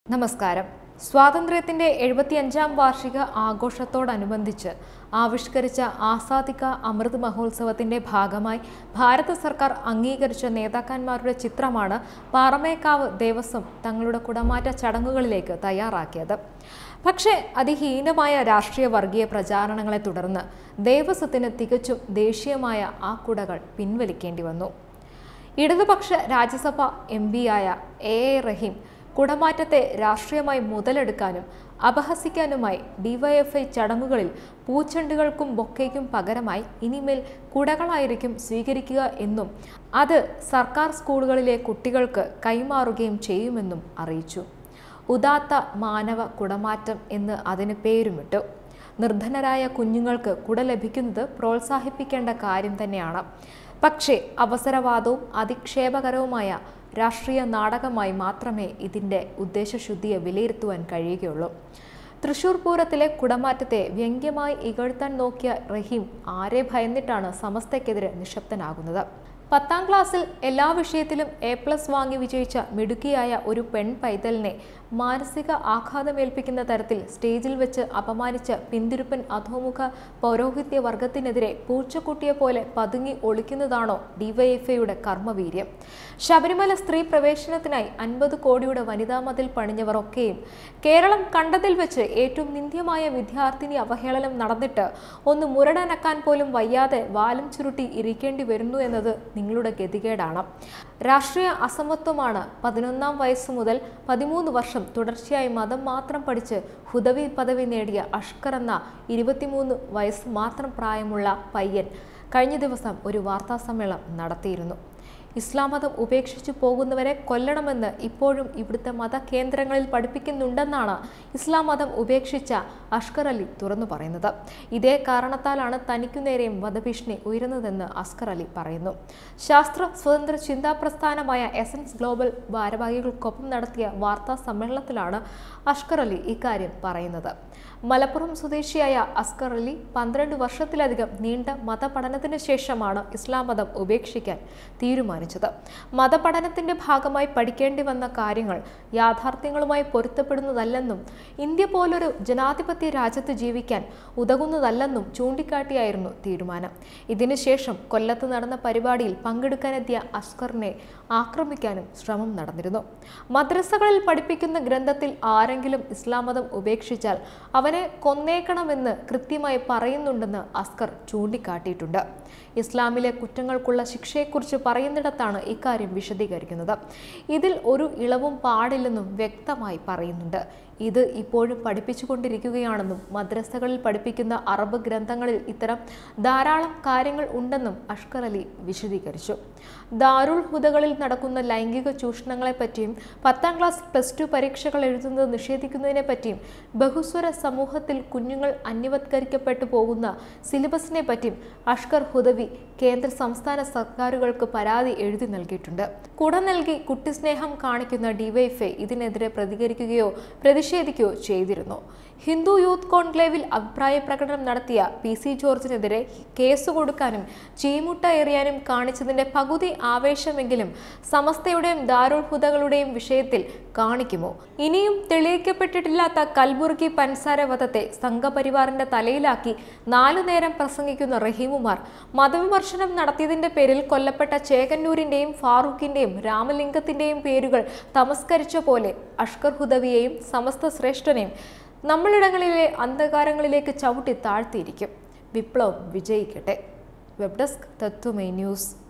നമസ്കാരം സ്വാതന്ത്ര്യത്തിന്റെ എഴുപത്തിയഞ്ചാം വാർഷിക ആഘോഷത്തോടനുബന്ധിച്ച് ആവിഷ്കരിച്ച ആസാദിക അമൃത് മഹോത്സവത്തിന്റെ ഭാഗമായി ഭാരത സർക്കാർ അംഗീകരിച്ച നേതാക്കന്മാരുടെ ചിത്രമാണ് പാറമേക്കാവ് ദേവസ്വം തങ്ങളുടെ കുടമാറ്റ ചടങ്ങുകളിലേക്ക് തയ്യാറാക്കിയത് പക്ഷേ അതിഹീനമായ രാഷ്ട്രീയ വർഗീയ പ്രചാരണങ്ങളെ തുടർന്ന് ദേവസ്വത്തിന് തികച്ചും ദേശീയമായ ആ കുടകൾ പിൻവലിക്കേണ്ടി വന്നു ഇടതുപക്ഷ രാജ്യസഭ എം പിയായ എ എ റഹീം കുടമാറ്റത്തെ രാഷ്ട്രീയമായി മുതലെടുക്കാനും അപഹസിക്കാനുമായി ഡിവൈഎഫ്ഐ ചടങ്ങുകളിൽ പൂച്ചെണ്ടുകൾക്കും ബൊക്കയ്ക്കും പകരമായി ഇനിമേൽ കുടകളായിരിക്കും സ്വീകരിക്കുക എന്നും അത് സർക്കാർ സ്കൂളുകളിലെ കുട്ടികൾക്ക് കൈമാറുകയും ചെയ്യുമെന്നും അറിയിച്ചു ഉദാത്ത മാനവ കുടമാറ്റം എന്ന് അതിന് പേരുമിട്ടു നിർധനരായ കുഞ്ഞുങ്ങൾക്ക് കുട ലഭിക്കുന്നത് പ്രോത്സാഹിപ്പിക്കേണ്ട കാര്യം തന്നെയാണ് പക്ഷേ അവസരവാദവും അധിക്ഷേപകരവുമായ രാഷ്ട്രീയ നാടകമായി മാത്രമേ ഇതിൻ്റെ ഉദ്ദേശശുദ്ധിയെ വിലയിരുത്തുവാൻ കഴിയുകയുള്ളൂ തൃശൂർ പൂരത്തിലെ കുടമാറ്റത്തെ വ്യംഗ്യമായി ഇകഴ്ത്താൻ നോക്കിയ റഹീം ആരെ ഭയന്നിട്ടാണ് സമസ്തയ്ക്കെതിരെ നിശബ്ദനാകുന്നത് പത്താം ക്ലാസ്സിൽ എല്ലാ വിഷയത്തിലും എ പ്ലസ് വാങ്ങി വിജയിച്ച മിടുക്കിയായ ഒരു പെൺ പൈതലിനെ മാനസിക ആഘാതമേൽപ്പിക്കുന്ന തരത്തിൽ സ്റ്റേജിൽ വെച്ച് അപമാനിച്ച പിന്തിരുപ്പൻ അധോമുഖ പൗരോഹിത്യ വർഗത്തിനെതിരെ പൂച്ചക്കുട്ടിയെ പോലെ പതുങ്ങി ഒളിക്കുന്നതാണോ ഡിവൈഎഫ്ഐയുടെ കർമ്മവീര്യം ശബരിമല സ്ത്രീ പ്രവേശനത്തിനായി അൻപത് കോടിയുടെ വനിതാ മതിൽ പണിഞ്ഞവർ ഒക്കെയും കേരളം കണ്ടതിൽ വെച്ച് ഏറ്റവും നിന്ദ്യമായ വിദ്യാർത്ഥിനി അവഹേളനം നടന്നിട്ട് ഒന്ന് മുരടനക്കാൻ പോലും വയ്യാതെ വാലും ചുരുട്ടി ഇരിക്കേണ്ടി വരുന്നു എന്നത് നിങ്ങളുടെ ഗതികേടാണ് രാഷ്ട്രീയ അസമത്വമാണ് പതിനൊന്നാം വയസ്സ് മുതൽ പതിമൂന്ന് വർഷം തുടർച്ചയായി മതം മാത്രം പഠിച്ച് ഹുദവി പദവി നേടിയ അഷ്കർ എന്ന ഇരുപത്തിമൂന്ന് വയസ്സ് മാത്രം പ്രായമുള്ള പയ്യൻ കഴിഞ്ഞ ദിവസം ഒരു വാർത്താ സമ്മേളനം നടത്തിയിരുന്നു ഇസ്ലാം മതം ഉപേക്ഷിച്ചു പോകുന്നവരെ കൊല്ലണമെന്ന് ഇപ്പോഴും ഇവിടുത്തെ മതകേന്ദ്രങ്ങളിൽ പഠിപ്പിക്കുന്നുണ്ടെന്നാണ് ഇസ്ലാം മതം ഉപേക്ഷിച്ച അഷ്കർ അലി തുറന്നു പറയുന്നത് ഇതേ കാരണത്താലാണ് തനിക്കു നേരെയും വധഭീഷണി ഉയരുന്നതെന്ന് അസ്കർ അലി പറയുന്നു ശാസ്ത്ര സ്വതന്ത്ര ചിന്താ പ്രസ്ഥാനമായ എസൻസ് ഗ്ലോബൽ ഭാരവാഹികൾക്കൊപ്പം നടത്തിയ വാർത്താ സമ്മേളനത്തിലാണ് അഷ്കർ അലി ഇക്കാര്യം പറയുന്നത് മലപ്പുറം സ്വദേശിയായ അസ്കർ അലി പന്ത്രണ്ട് വർഷത്തിലധികം നീണ്ട മതപഠനത്തിന് ശേഷമാണ് ഇസ്ലാം മതം ഉപേക്ഷിക്കാൻ തീരുമാനിച്ചത് മതപഠനത്തിന്റെ ഭാഗമായി പഠിക്കേണ്ടി വന്ന കാര്യങ്ങൾ യാഥാർത്ഥ്യങ്ങളുമായി പൊരുത്തപ്പെടുന്നതല്ലെന്നും ഇന്ത്യ പോലൊരു ജനാധിപത്യ രാജ്യത്ത് ജീവിക്കാൻ ഉതകുന്നതല്ലെന്നും ചൂണ്ടിക്കാട്ടിയായിരുന്നു തീരുമാനം ഇതിനുശേഷം കൊല്ലത്ത് നടന്ന പരിപാടിയിൽ പങ്കെടുക്കാനെത്തിയ അസ്കറിനെ ആക്രമിക്കാനും ശ്രമം നടന്നിരുന്നു മദ്രസകളിൽ പഠിപ്പിക്കുന്ന ഗ്രന്ഥത്തിൽ ആരെങ്കിലും ഇസ്ലാം മതം ഉപേക്ഷിച്ചാൽ അവനെ കൊന്നേക്കണമെന്ന് കൃത്യമായി പറയുന്നുണ്ടെന്ന് അസ്കർ ചൂണ്ടിക്കാട്ടിയിട്ടുണ്ട് ഇസ്ലാമിലെ കുറ്റങ്ങൾക്കുള്ള ശിക്ഷയെക്കുറിച്ച് പറയുന്നിടത്താണ് ഇക്കാര്യം വിശദീകരിക്കുന്നത് ഇതിൽ ഒരു ഇളവും പാടില്ലെന്നും വ്യക്തമായി പറയുന്നുണ്ട് ഇത് ഇപ്പോഴും പഠിപ്പിച്ചുകൊണ്ടിരിക്കുകയാണെന്നും മദ്രസകളിൽ പഠിപ്പിക്കുന്ന അറബ് ഗ്രന്ഥങ്ങളിൽ ഇത്തരം ധാരാളം കാര്യങ്ങൾ ഉണ്ടെന്നും അഷ്കർ അലി വിശദീകരിച്ചു ദാരുൾ ഹുദകളിൽ നടക്കുന്ന ലൈംഗിക ചൂഷണങ്ങളെപ്പറ്റിയും പത്താം ക്ലാസ് പ്ലസ് ടു പരീക്ഷകൾ എഴുതുന്നത് നിഷേധിക്കുന്നതിനെ പറ്റിയും ബഹുസ്വര സമൂഹത്തിൽ കുഞ്ഞുങ്ങൾ അന്യവത്കരിക്കപ്പെട്ടു പോകുന്ന സിലബസിനെ പറ്റിയും അഷ്കർ ഹുദവി കേന്ദ്ര സംസ്ഥാന സർക്കാരുകൾക്ക് പരാതി എഴുതി നൽകിയിട്ടുണ്ട് കുട നൽകി കുട്ടിസ്നേഹം കാണിക്കുന്ന ഡിവൈഎഫ്ഐ ഇതിനെതിരെ പ്രതികരിക്കുകയോ പ്രതിഷേധിക്കുകയോ ചെയ്തിരുന്നു ഹിന്ദു യൂത്ത് കോൺക്ലേവിൽ അഭിപ്രായ പ്രകടനം നടത്തിയ പി സി ജോർജിനെതിരെ കേസ് കൊടുക്കാനും ചീമുട്ട എറിയാനും കാണിച്ചതിന്റെ പകുതി ആവേശമെങ്കിലും സമസ്തയുടെയും ദാരുൾ ഹുദകളുടെയും വിഷയത്തിൽ കാണിക്കുമോ ഇനിയും തെളിയിക്കപ്പെട്ടിട്ടില്ലാത്ത കൽബുർഗി പൻസാര വധത്തെ സംഘപരിവാറിന്റെ തലയിലാക്കി നാലു നേരം പ്രസംഗിക്കുന്ന റഹീമുമാർ മതവിമർശനം നടത്തിയതിന്റെ പേരിൽ കൊല്ലപ്പെട്ട ചേകന്നൂരിന്റെയും ഫാറൂഖിന്റെയും രാമലിംഗത്തിന്റെയും പേരുകൾ തമസ്കരിച്ച പോലെ അഷ്കർ ഹുദവിയെയും സമസ്ത ശ്രേഷ്ഠനെയും നമ്മളിടങ്ങളിലെ അന്ധകാരങ്ങളിലേക്ക് ചവിട്ടി താഴ്ത്തിയിരിക്കും വിപ്ലവം വിജയിക്കട്ടെ വെബ് ഡെസ്ക് തത്വമേ ന്യൂസ്